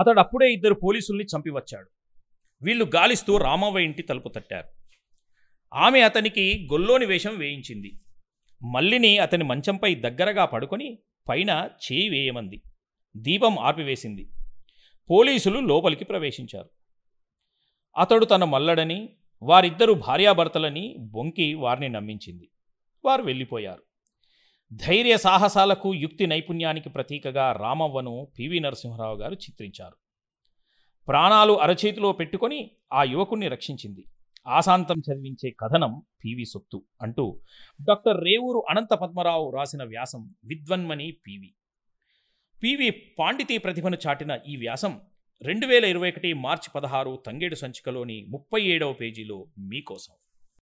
అతడు అప్పుడే ఇద్దరు పోలీసుల్ని చంపివచ్చాడు వీళ్ళు గాలిస్తూ రామవ్వ ఇంటి తలుపు తట్టారు ఆమె అతనికి గొల్లోని వేషం వేయించింది మల్లిని అతని మంచంపై దగ్గరగా పడుకొని పైన చేయి వేయమంది దీపం ఆర్పివేసింది పోలీసులు లోపలికి ప్రవేశించారు అతడు తన మల్లడని వారిద్దరూ భార్యాభర్తలని బొంకి వారిని నమ్మించింది వారు వెళ్ళిపోయారు ధైర్య సాహసాలకు యుక్తి నైపుణ్యానికి ప్రతీకగా రామవ్వను పివి నరసింహరావు గారు చిత్రించారు ప్రాణాలు అరచేతిలో పెట్టుకొని ఆ యువకుణ్ణి రక్షించింది ఆశాంతం చదివించే కథనం పివి సొత్తు అంటూ డాక్టర్ రేవూరు అనంత పద్మరావు రాసిన వ్యాసం విద్వన్మణి పివి పివి పాండితీ ప్రతిభను చాటిన ఈ వ్యాసం రెండు వేల ఇరవై ఒకటి మార్చి పదహారు తంగేడు సంచికలోని ముప్పై ఏడవ పేజీలో మీకోసం